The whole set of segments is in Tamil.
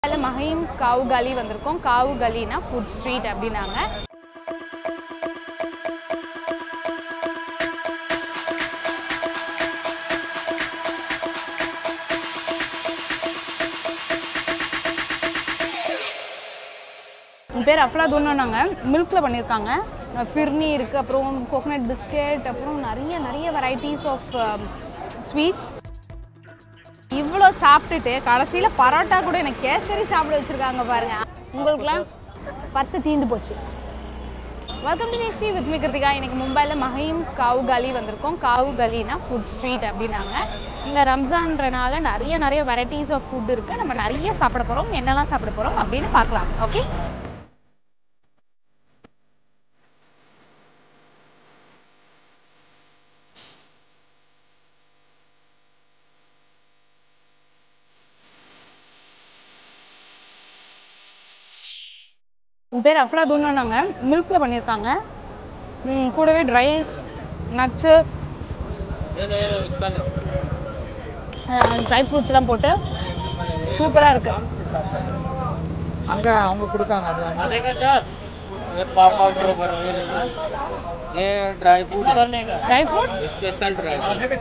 அதில் மஹீம் காவு கலி வந்திருக்கோம் காவு கலினா ஃபுட் ஸ்ட்ரீட் அப்படின்னாங்க என் பேர் அஃப்லாதூன்னாங்க மில்கில் பண்ணியிருக்காங்க ஃபிர்னி இருக்குது அப்புறம் கோகனட் பிஸ்கெட் அப்புறம் நிறைய நிறைய வெரைட்டிஸ் ஆஃப் ஸ்வீட்ஸ் இவ்வளோ சாப்பிட்டுட்டு கடைசியில் பரோட்டா கூட எனக்கு கேசரி சாப்பிட வச்சுருக்காங்க பாருங்க உங்களுக்குலாம் பர்ஸு தீந்து போச்சு welcome to tasty with me Krithika இன்னைக்கு மும்பையில் மஹீம் காவு கலி வந்திருக்கோம் காவு கலினா ஃபுட் ஸ்ட்ரீட் அப்படின்னாங்க இங்கே ரம்ஜான்றனால நிறைய நிறைய வெரைட்டிஸ் ஆஃப் ஃபுட் இருக்குது நம்ம நிறைய சாப்பிட போகிறோம் என்னெல்லாம் சாப்பிட போகிறோம் அப்படின்னு பார்க்கலாம் ஓகே என் பேர் அஃப்லாதூன்னாங்க மில்கில் பண்ணியிருக்காங்க ம், கூடவே ட்ரை நட்ஸு ட்ரை ஃப்ரூட்ஸ்லாம் போட்டு சூப்பராக இருக்கு அங்க அவங்க கொடுக்காங்க அது வாங்கி. ये dry fruit dry fruit special dry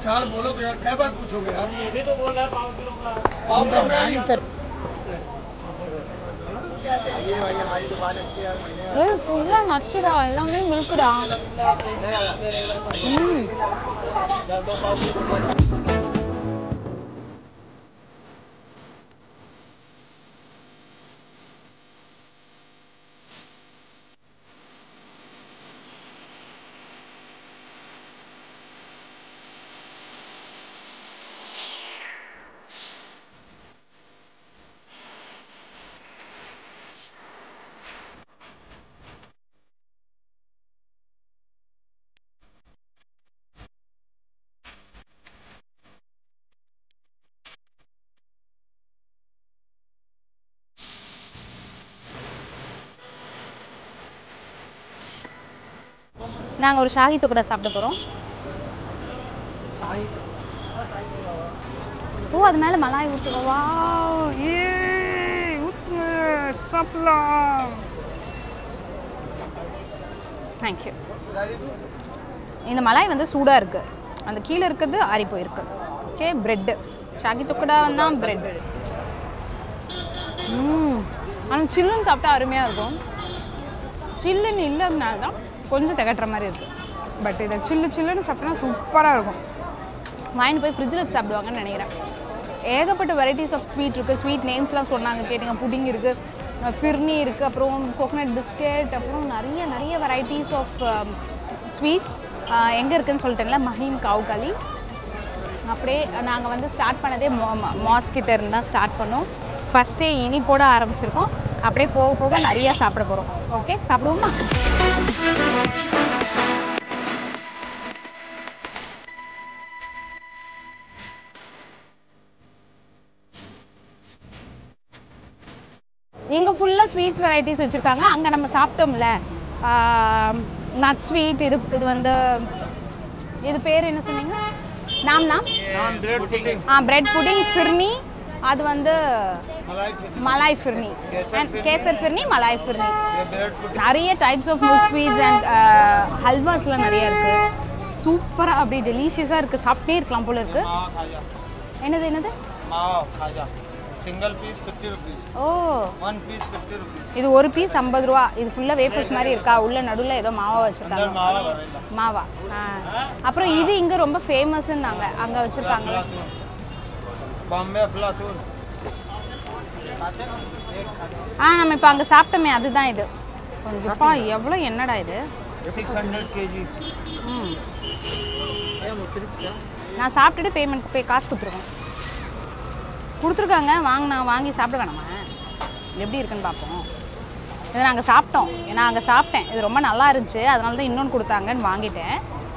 ஃபுல்லாக நட்ஸுடா எல்லாமே மில்க்குடா ம் நாங்கள் ஒரு ஷாஹி துக்கடா சாப்பிட போகிறோம் ஓ அது மேலே மலாய் ஊற்றுங்க வா ஏ ஊற்றுங்க சாப்பிடலாம் தேங்க்யூ இந்த மலாய் வந்து சூடாக இருக்குது அந்த கீழே இருக்கிறது ஆறி போயிருக்கு ஓகே பிரெட்டு ஷாகி துக்கடா வந்தால் பிரெட் ம் ஆனால் சில்லுன்னு சாப்பிட்டா அருமையாக இருக்கும் சில்லுன்னு இல்லைனால தான் கொஞ்சம் திகட்டுற மாதிரி இருக்குது பட் இதை சில்லு சில்லுன்னு சாப்பிட்டா சூப்பராக இருக்கும் வாங்கிட்டு போய் ஃப்ரிட்ஜில் வச்சு சாப்பிடுவாங்கன்னு நினைக்கிறேன் ஏகப்பட்ட வெரைட்டிஸ் ஆஃப் ஸ்வீட் இருக்குது ஸ்வீட் நேம்ஸ்லாம் சொன்னாங்க கேட்டுங்க புடிங் இருக்குது ஃபிர்னி இருக்குது அப்புறம் கோகனட் பிஸ்கெட் அப்புறம் நிறைய நிறைய வெரைட்டிஸ் ஆஃப் ஸ்வீட்ஸ் எங்கே இருக்குன்னு சொல்லிட்டேன்ல மஹீம் காவுகாலி அப்படியே நாங்கள் வந்து ஸ்டார்ட் பண்ணதே மோ மாஸ்கிட்ட இருந்து தான் ஸ்டார்ட் பண்ணோம் ஃபஸ்ட்டே இனிப்போட ஆரம்பிச்சிருக்கோம் அப்படியே போக போக நிறையா சாப்பிட போகிறோம் ஓகே சாப்பிடுவோமா இங்கே ஃபுல்லாக ஸ்வீட்ஸ் வெரைட்டிஸ் வச்சுருக்காங்க அங்கே நம்ம சாப்பிட்டோம்ல நட் ஸ்வீட் இது இது வந்து இது பேர் என்ன சொன்னீங்க நாம் நாம் ஆ பிரெட் புடிங் ஃபிர்னி அது வந்து மலாய் ஃபிர்னி அண்ட் கேசர் ஃபிர்னி மலாய் ஃபிர்னி நிறைய types of milk sweets and ஹல்வாஸ்லாம் நிறைய இருக்குது சூப்பராக அப்படி டெலிஷியஸாக இருக்குது சாப்பிட்டே இருக்கலாம் போல இருக்குது என்னது என்னது mawa khaja single piece fifty rupees ஓ वन पीस फिफ्टी रुपीज இது ஒரு பீஸ் ஐம்பது ரூபா இது ஃபுல்லாக வேஃபர்ஸ் மாதிரி இருக்கா உள்ள நடுவில் ஏதோ மாவா अंदर வச்சுருக்காங்க मावा भरेगा மாவா ஆ அப்புறம் இது இங்கே ரொம்ப ஃபேமஸ்ன்னாங்க அங்கே வச்சுருக்காங்க बॉम्बे अफलातून खाते ना एक खाते ஆ நம்ம இப்போ அங்கே சாப்பிட்டோமே அதுதான் இது கொஞ்சம்ப்பா எவ்வளோ என்னடா இது सिक्स हंड्रेड के जी ம் நான் சாப்பிட்டுட்டு பேமெண்ட் பே காசு கொடுத்துருக்கோம் கொடுத்துருக்காங்க வாங்க நான் வாங்கி சாப்பிட வேணாமா எப்படி இருக்குன்னு பார்ப்போம் இதை நாங்கள் சாப்பிட்டோம் நான் அங்கே சாப்பிட்டேன் இது ரொம்ப நல்லா இருந்துச்சு அதனால தான் இன்னொன்று கொடுத்தாங்கன்னு வாங்கிட்டேன்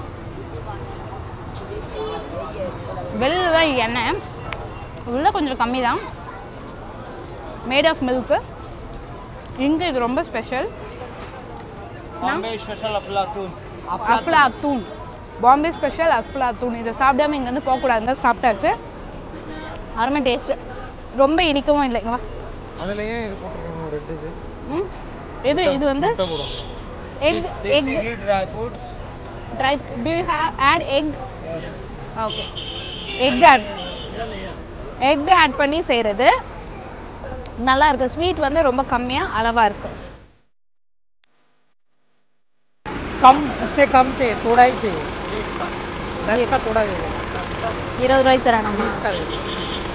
வெளில தான் எண்ணெய் உள்ள கொஞ்சம் கம்மி தான் மேட் ஆஃப் மில்க்கு இங்கே இது ரொம்ப ஸ்பெஷல் बॉम्बे स्पेशल अफलातून அஃப்லாத்தூன் பாம்பே ஸ்பெஷல் அஃப்லாத்தூன் இதை சாப்பிடாம இங்கேருந்து போகக்கூடாதுன்னு தான் சாப்பிட்டாச்சு அருமை டேஸ்ட்டு ரொம்ப இனிக்கவும் இல்லைங்க வா அதில் ஏன் இது போட்டிருக்காங்க ஒரு ரெண்டு இது ம் இது இது வந்து முட்டை போடுங்க egg egg dry fruits dry do you have add egg okay egg add egg ஆட் பண்ணி செய்கிறது நல்லா இருக்கு ஸ்வீட் வந்து ரொம்ப கம்மியாக அளவாக இருக்கு कम उससे कम चाहिए थोड़ा ही चाहिए दस का थोड़ा दे दो இருபது ரூபாய்க்கு தரானம்மா बीस का दे दो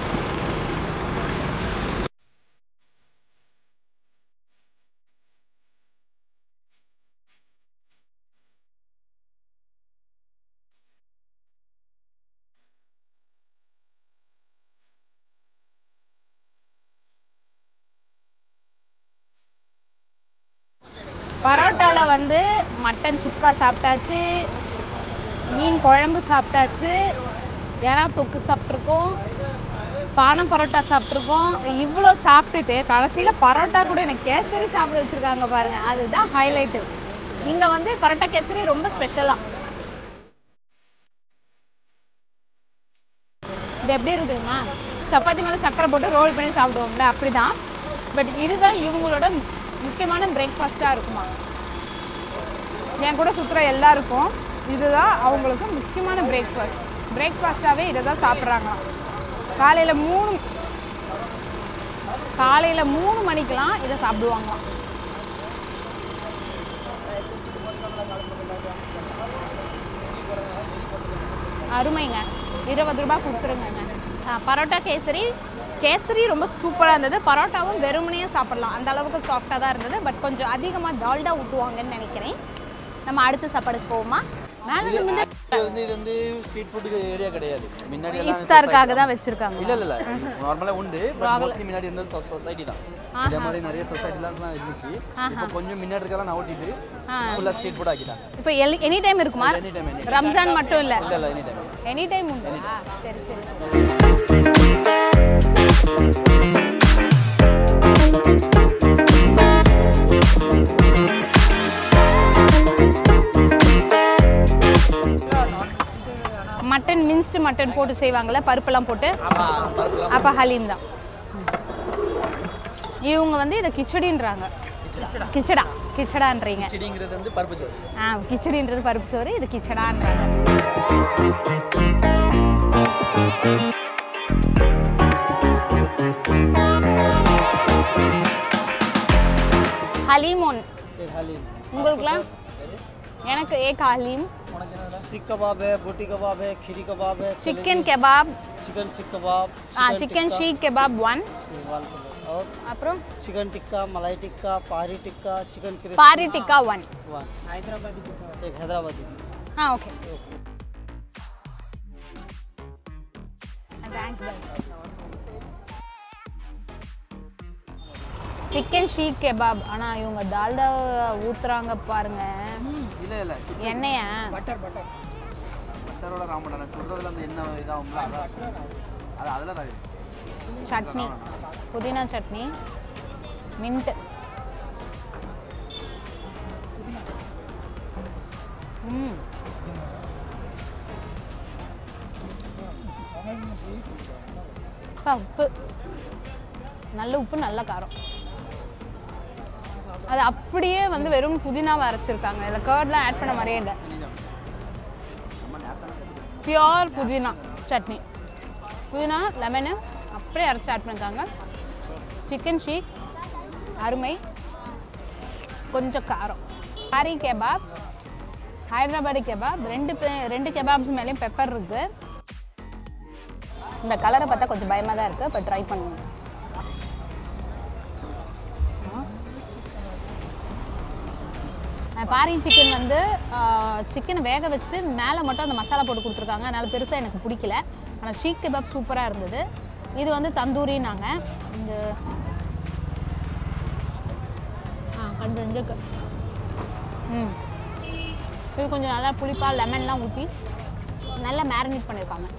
பரோட்டால வந்து மட்டன் சுக்கா சாப்பிட்டாச்சு மீன் குழம்பு சாப்பிட்டாச்சு எறா தொக்கு சாப்பிட்ருக்கோம் பானை பரோட்டா சாப்பிட்ருக்கோம் இவ்வளோ சாப்பிட்டுட்டு கடைசியில் பரோட்டா கூட எனக்கு கேசரி சாப்பிட வச்சுருக்காங்க பாருங்க அதுதான் ஹைலைட்டு இங்கே வந்து பரோட்டா கேசரி ரொம்ப ஸ்பெஷலாக இது எப்படி இருக்குதுமா சப்பாத்தி மேலே சக்கரை போட்டு ரோல் பண்ணி சாப்பிடுவோம்ல அப்படிதான் பட் இதுதான் இவங்களோட முக்கியமான பிரேக்ஃபாஸ்ட்டாக இருக்குமா என் கூட சுற்றுற எல்லாருக்கும் இதுதான் அவங்களுக்கு முக்கியமான பிரேக்ஃபாஸ்ட் பிரேக்ஃபாஸ்ட்டாகவே இதை தான் சாப்பிட்றாங்களாம் காலையில் மூணு காலையில் மூணு மணிக்கெலாம் இதை சாப்பிடுவாங்களாம் அருமைங்க இருபது ரூபாய் கொடுத்துருங்கங்க ஆ, பரோட்டா கேசரி கேசரி ரொம்ப சூப்பராக இருந்தது பரோட்டாவும் வெறுமனையாக சாப்பிடலாம் அந்த அளவுக்கு சாஃப்டாக தான் இருந்தது பட் கொஞ்சம் அதிகமாக டால்டா ஊற்றுவாங்கன்னு நினைக்கிறேன் நம்ம அடுத்த சாப்பாடுக்கு போவோமா மேலே இது வந்து இது வந்து ஸ்ட்ரீட் ஃபுட்டுக்கு ஏரியா கிடையாது முன்னாடி எல்லாம் இஃப்தாருக்காக தான் வச்சுருக்காங்க இல்ல இல்ல இல்ல நார்மலா உண்டு பட் மோஸ்ட்லி முன்னாடி இருந்தது சொசைட்டி தான் இதே மாதிரி நிறைய சொசைட்டிலாம் இருந்துச்சு இப்போ கொஞ்சம் முன்னாடி இருக்கலாம் நவுட்டிட்டு ஃபுல்லா ஸ்ட்ரீட் ஃபுட் ஆக்கிட்டாங்க இப்போ எல் எனி டைம் இருக்குமா எனி டைம் எனி ரம்ஜான் மட்டும் இல்லை இல்ல இல்ல எனி டைம் எனி டைம் உண்டு ஆ, சரி சரி மட்டன் மின்ஸ்டு மட்டன் போட்டு செய்வாங்கல்ல பருப்பெல்லாம் போட்டு அப்போ ஹலீம் தான் இவங்க வந்து இதை கிச்சடின்றாங்க கிச்சடா கிச்சடான்றீங்க செடிங்கிறது வந்து பருப்பு சோறு ஆ கிச்சடின்றது பருப்பு சோறு இது கிச்சடான்றாங்க ஹலீம் ஒன் உங்களுக்குலாம் எனக்கு ஏக் ஹலீம் सीख कबाब है बोटी कबाब है खीरी कबाब है chicken kebab chicken seekh kebab ஆ சிக்கன் ஷீக் கெபாப் ஒன் वाल कबाब और அப்புறம் chicken tikka malai tikka pahadi tikka chicken crispy பாரி டிக்கா ஒன் वन हैदराबादी एक हैदराबादी ஆ okay thanks bye chicken seekh kebab ஆனா இவங்க தால்டா ஊத்துறாங்க பாருங்க இல்ல இல்ல எண்ணெயா பட்டரோட ராமடா நான் சொல்றதுல அந்த என்ன இதாகும்ல அதான் அது அதெல்லாம் தான் சட்னி புதினா சட்னி மின்ட் ம் அப்பா, உப்பு நல்ல உப்பு நல்ல காரம் அது அப்படியே வந்து வெறும் புதினாவை அரைச்சிருக்காங்க இதில் கேர்ட்லாம் ஆட் பண்ண மாதிரியே இல்லை பியோர் புதினா சட்னி புதினா லெமனு அப்படியே அரைச்சி ஆட் பண்ணிருக்காங்க சிக்கன் ஷீக் அருமை கொஞ்சம் காரம் ஹாரி கெபாப் ஹைதராபாடி கெபாப் ரெண்டு பே- ரெண்டு கெபாப்ஸ் மேலேயும் பெப்பர் இருக்கு இந்த கலரை பார்த்தா கொஞ்சம் பயமாக தான் இருக்குது இப்போ ட்ரை பண்ணுங்க அஹ் பாரி சிக்கன் வந்து சிக்கன் வேக வச்சுட்டு மேலே மட்டும் அந்த மசாலா போட்டு கொடுத்துருக்காங்க அதனால் பெருசாக எனக்கு பிடிக்கல ஆனால் ஷீக் கபாப் சூப்பராக இருந்தது இது வந்து தந்தூரினாங்க இந்த ஆ கொஞ்சம் இருக்கு ம் இது கொஞ்சம் நல்லா புளிப்பாக லெமன்லாம் ஊற்றி நல்லா மேரினேட் பண்ணியிருக்காங்க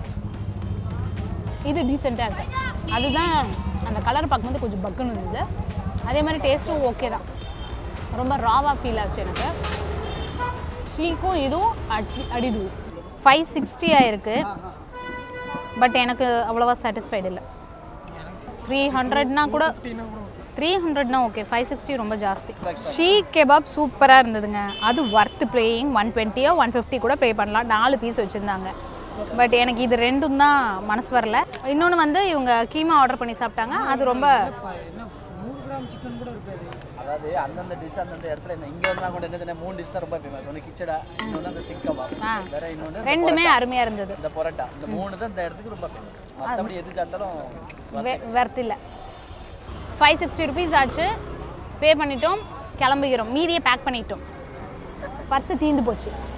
இது டீசெண்டாக இருக்கு அதுதான் அந்த கலர் பார்க்கும்போது கொஞ்சம் பக்குன்னு இருந்தது அதே மாதிரி டேஸ்ட்டும் ஓகே தான் ரொம்ப ராவாக ஃபீல் ஆச்சு எனக்கு ஷீக்கும் இதுவும் அடி அடிது ஃபைவ் சிக்ஸ்டி ஆயிருக்கு பட் எனக்கு அவ்வளோவா சாட்டிஸ்ஃபைடு இல்லை த்ரீ ஹண்ட்ரட்னா கூட த்ரீ ஹண்ட்ரட்னா ஓகே ஃபைவ் சிக்ஸ்டி ரொம்ப ஜாஸ்தி ஷீ கெபாப் சூப்பராக இருந்ததுங்க அது ஒர்த் பிளேயிங் ஒன் டுவெண்ட்டியோ ஒன் ஃபிஃப்டி கூட ப்ளே பண்ணலாம் நாலு பீஸ் வச்சுருந்தாங்க பட் எனக்கு இது ரெண்டும் தான் மனசு வரல இன்னொன்று வந்து இவங்க கீமா ஆர்டர் பண்ணி சாப்பிட்டாங்க அது ரொம்ப நூறு கிராம் சிக்கன் கூட இருக்காது அதாவது அந்தந்த டிஷ் அந்தந்த இடத்துல என்ன இங்க வந்தா கூட என்ன மூணு டிஷ் தான் ரொம்ப ஃபேமஸ் ஒன்று கிச்சடா இன்னொன்று அந்த சிக்கவா ஆ. வேற இன்னொன்று ரெண்டுமே அருமையாக இருந்தது இந்த பொரோட்டா இந்த மூணு தான் இந்த இடத்துக்கு ரொம்ப ஃபேமஸ் மற்றபடி எது சாப்பிட்டாலும் வெர்த் இல்லை ஃபைவ் சிக்ஸ்டி ருபீஸ் ஆச்சு பே பண்ணிட்டோம் கிளம்புகிறோம் மீதியை பேக் பண்ணிட்டோம் பர்ஸு தீந்து போச்சு